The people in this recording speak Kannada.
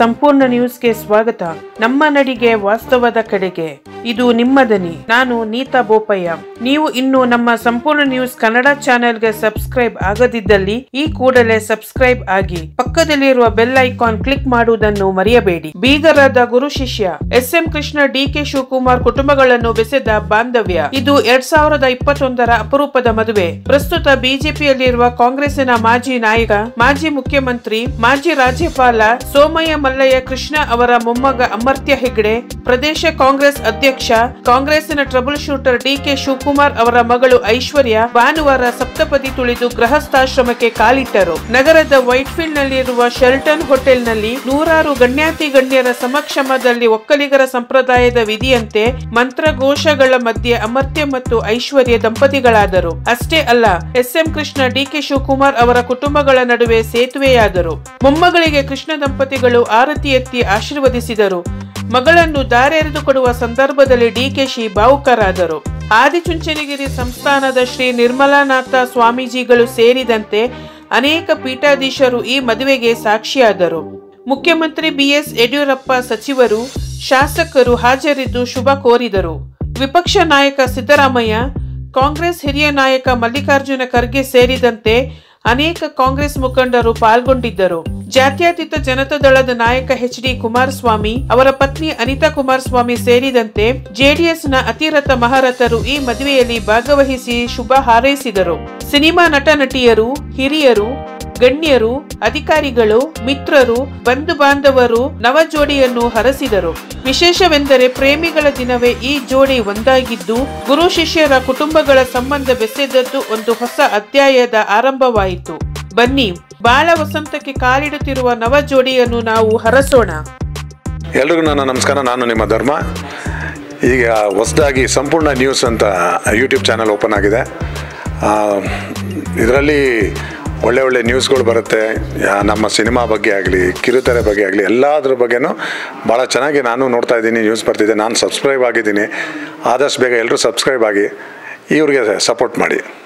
ಸಂಪೂರ್ಣ ನ್ಯೂಸ್ಗೆ ಸ್ವಾಗತ ನಮ್ಮ ನಡಿಗೆ ವಾಸ್ತವದ ಕಡೆಗೆ ಇದು ನಿಮ್ಮ ದನಿ ನಾನು ನೀತಾ ಬೋಪಯ್ಯ ನೀವು ಇನ್ನು ನಮ್ಮ ಸಂಪೂರ್ಣ ನ್ಯೂಸ್ ಕನ್ನಡ ಚಾನೆಲ್ಗೆ ಸಬ್ಸ್ಕ್ರೈಬ್ ಆಗದಿದ್ದಲ್ಲಿ ಈ ಕೂಡಲೇ ಸಬ್ಸ್ಕ್ರೈಬ್ ಆಗಿ ಪಕ್ಕದಲ್ಲಿರುವ ಬೆಲ್ ಐಕಾನ್ ಕ್ಲಿಕ್ ಮಾಡುವುದನ್ನು ಮರೆಯಬೇಡಿ ಬೀದರದ ಗುರು ಶಿಷ್ಯ S M Krishna D K Shivakumar ಕುಟುಂಬಗಳನ್ನು ಬೆಸೆದ ಬಾಂಧವ್ಯ ಇದು ಎರಡ್ ಸಾವಿರದ ಇಪ್ಪತ್ತೊಂದರ ಅಪರೂಪದ ಮದುವೆ ಪ್ರಸ್ತುತ ಬಿಜೆಪಿಯಲ್ಲಿರುವ ಕಾಂಗ್ರೆಸ್ಸಿನ ಮಾಜಿ ನಾಯಕ ಮಾಜಿ ಮುಖ್ಯಮಂತ್ರಿ ಮಾಜಿ ರಾಜ್ಯಪಾಲ ಸೋಮಯ್ಯ ಮಲ್ಲಯ್ಯ ಕೃಷ್ಣ ಅವರ ಮೊಮ್ಮಗ ಅಮರ್ತ್ಯ ಹೆಗ್ಡೆ ಪ್ರದೇಶ ಕಾಂಗ್ರೆಸ್ ಅಧ್ಯಕ್ಷ ಕಾಂಗ್ರೆಸ್ಸಿನ trouble shooter D K Shivakumar ಅವರ ಮಗಳು ಐಶ್ವರ್ಯ ಭಾನುವಾರ ಸಪ್ತಪದಿ ತುಳಿದು ಗೃಹಸ್ಥಾಶ್ರಮಕ್ಕೆ ಕಾಲಿಟ್ಟರು ನಗರದ ವೈಟ್ಫೀಲ್ಡ್ ನಲ್ಲಿರುವ ಶೆಲ್ಟನ್ ಹೋಟೆಲ್ನಲ್ಲಿ ನೂರಾರು ಗಣ್ಯಾತಿ ಗಣ್ಯರ ಸಮಕ್ಷಮದಲ್ಲಿ ಒಕ್ಕಲಿಗರ ಸಂಪ್ರದಾಯದ ವಿಧಿಯಂತೆ ಮಂತ್ರಘೋಷಗಳ ಮಧ್ಯೆ ಅಮರ್ತ್ಯ ಮತ್ತು ಐಶ್ವರ್ಯ ದಂಪತಿಗಳಾದರು ಅಷ್ಟೇ ಅಲ್ಲ S M Krishna D K Shivakumar ಅವರ ಕುಟುಂಬಗಳ ನಡುವೆ ಸೇತುವೆಯಾದರು ಮೊಮ್ಮಗಳಿಗೆ ಕೃಷ್ಣ ದಂಪತಿಗಳು ಆರತಿ ಎತ್ತಿ ಆಶೀರ್ವದಿಸಿದರು ಮಗಳನ್ನು ದಾರೆರೆದು ಕೊಡುವ ಸಂದರ್ಭದಲ್ಲಿ ಡಿಕೆಶಿ ಭಾವುಕರಾದರು ಆದಿಚುಂಚನಗಿರಿ ಸಂಸ್ಥಾನದ ಶ್ರೀ ನಿರ್ಮಲಾನಾಥ ಸ್ವಾಮೀಜಿಗಳು ಸೇರಿದಂತೆ ಅನೇಕ ಪೀಠಾಧೀಶರು ಈ ಮದುವೆಗೆ ಸಾಕ್ಷಿಯಾದರು ಮುಖ್ಯಮಂತ್ರಿ ಬಿಎಸ್ ಯಡಿಯೂರಪ್ಪ ಸಚಿವರು ಶಾಸಕರು ಹಾಜರಿದ್ದು ಶುಭ ಕೋರಿದರು ವಿಪಕ್ಷ ನಾಯಕ ಸಿದ್ದರಾಮಯ್ಯ ಕಾಂಗ್ರೆಸ್ ಹಿರಿಯ ನಾಯಕ ಮಲ್ಲಿಕಾರ್ಜುನ ಖರ್ಗೆ ಸೇರಿದಂತೆ ಅನೇಕ ಕಾಂಗ್ರೆಸ್ ಮುಖಂಡರು ಪಾಲ್ಗೊಂಡಿದ್ದರು ಜಾತ್ಯತೀತ ಜನತಾದಳದ ನಾಯಕ ಎಚ್ ಡಿ ಕುಮಾರಸ್ವಾಮಿ ಅವರ ಪತ್ನಿ ಅನಿತಾ ಕುಮಾರಸ್ವಾಮಿ ಸೇರಿದಂತೆ ಜೆಡಿಎಸ್ನ ಅತಿರಥ ಮಹಾರಥರು ಈ ಮದುವೆಯಲ್ಲಿ ಭಾಗವಹಿಸಿ ಶುಭ ಹಾರೈಸಿದರು ಸಿನಿಮಾ ನಟ ನಟಿಯರು ಹಿರಿಯರು ಗಣ್ಯರು ಅಧಿಕಾರಿಗಳು ಮಿತ್ರರು ಬಂಧು ಬಾಂಧವರು ನವ ಜೋಡಿಯನ್ನು ಹರಸಿದರು ವಿಶೇಷವೆಂದರೆ ಪ್ರೇಮಿಗಳ ದಿನವೇ ಈ ಜೋಡಿ ಒಂದಾಗಿದ್ದು ಗುರು ಶಿಷ್ಯರ ಕುಟುಂಬಗಳ ಸಂಬಂಧ ಬೆಸೆದದ್ದು ಒಂದು ಹೊಸ ಅಧ್ಯಾಯದ ಆರಂಭವಾಯಿತು ಬನ್ನಿ ಬಾಳ ವಸಂತಕ್ಕೆ ಕಾಲಿಡುತ್ತಿರುವ ನವ ಜೋಡಿಯನ್ನು ನಾವು ಹರಸೋಣ ಎಲ್ರಿಗೂ ನನ್ನ ನಮಸ್ಕಾರ ನಾನು ನಿಮ್ಮ ಧರ್ಮ ಈಗ ಹೊಸದಾಗಿ ಸಂಪೂರ್ಣ ನ್ಯೂಸ್ ಅಂತ ಯೂಟ್ಯೂಬ್ ಚಾನಲ್ ಓಪನ್ ಆಗಿದೆ ಇದರಲ್ಲಿ ಒಳ್ಳೆ ಒಳ್ಳೆ ನ್ಯೂಸ್ಗಳು ಬರುತ್ತೆ ಯಾ- ನಮ್ಮ ಸಿನಿಮಾ ಬಗ್ಗೆ ಆಗಲಿ ಕಿರುತೆರೆ ಬಗ್ಗೆ ಆಗಲಿ ಎಲ್ಲದ್ರ ಬಗ್ಗೆನೂ ಭಾಳ ಚೆನ್ನಾಗಿ ನಾನು ನೋಡ್ತಾ ಇದ್ದೀನಿ ನ್ಯೂಸ್ ಬರ್ತಿದೆ ನಾನು ಸಬ್ಸ್ಕ್ರೈಬ್ ಆಗಿದ್ದೀನಿ ಆದಷ್ಟು ಬೇಗ ಎಲ್ಲರೂ ಸಬ್ಸ್ಕ್ರೈಬ್ ಆಗಿ ಇವ್ರಿಗೆ ಸಪೋರ್ಟ್ ಮಾಡಿ